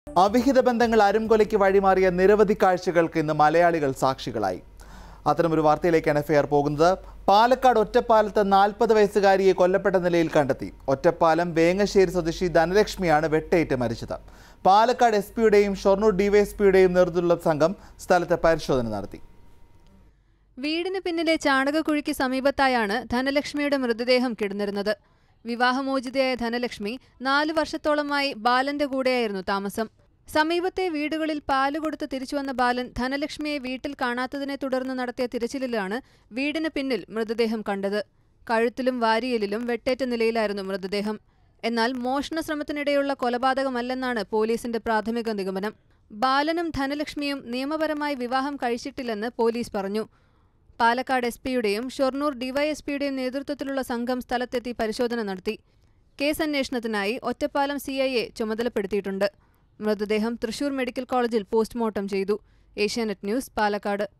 അവിഹിത ബന്ധങ്ങൾ അരുംകൊലയ്ക്ക് വഴിമാറിയ നിരവധി കാഴ്ചകൾക്ക് ഇന്ന് മലയാളികൾ സാക്ഷികളായി അത്തരമൊരു വാർത്തയിലേക്കാണ് എഫ്ഐആർ പോകുന്നത് പാലക്കാട് ഒറ്റപ്പാലത്ത് നാൽപ്പത് വയസ്സുകാരിയെ കൊല്ലപ്പെട്ട നിലയിൽ കണ്ടെത്തി ഒറ്റപ്പാലം വേങ്ങശ്ശേരി സ്വദേശി ധനലക്ഷ്മിയാണ് വെട്ടേറ്റ് മരിച്ചത് പാലക്കാട് എസ് പിയുടെയും ഷൊർണൂർ ഡിവൈഎസ്പിയുടെയും നേതൃത്വത്തിലുള്ള സംഘം സ്ഥലത്ത് പരിശോധന നടത്തി വീടിന് പിന്നിലെ ചാണകക്കുഴിക്ക് സമീപത്തായാണ് ധനലക്ഷ്മിയുടെ മൃതദേഹം കിടന്നിരുന്നത് വിവാഹമോചിതയായ ധനലക്ഷ്മി നാലു വർഷത്തോളമായി ബാലന്റെ കൂടെയായിരുന്നു താമസം സമീപത്തെ വീടുകളിൽ പാല് കൊടുത്ത് തിരിച്ചുവന്ന ബാലൻ ധനലക്ഷ്മിയെ വീട്ടിൽ കാണാത്തതിനെ തുടർന്ന് നടത്തിയ തിരച്ചിലിലാണ് വീടിന് പിന്നിൽ മൃതദേഹം കണ്ടത് കഴുത്തിലും വാരിയലിലും വെട്ടേറ്റ നിലയിലായിരുന്നു മൃതദേഹം എന്നാൽ മോഷണ ശ്രമത്തിനിടെയുള്ള കൊലപാതകമല്ലെന്നാണ് പോലീസിന്റെ പ്രാഥമിക നിഗമനം ബാലനും ധനലക്ഷ്മിയും നിയമപരമായി വിവാഹം കഴിച്ചിട്ടില്ലെന്ന് പോലീസ് പറഞ്ഞു പാലക്കാട് എസ് പിയുടെയും ഷൊർണൂർ ഡിവൈഎസ്പിയുടെയും നേതൃത്വത്തിലുള്ള സംഘം സ്ഥലത്തെത്തി പരിശോധന നടത്തി കേസ് അന്വേഷണത്തിനായി ഒറ്റപ്പാലം സി ഐ എ ചുമതലപ്പെടുത്തിയിട്ടുണ്ട് മൃതദേഹം തൃശൂർ മെഡിക്കൽ കോളേജിൽ പോസ്റ്റ്മോർട്ടം ചെയ്തു ഏഷ്യാനെറ്റ് ന്യൂസ് പാലക്കാട്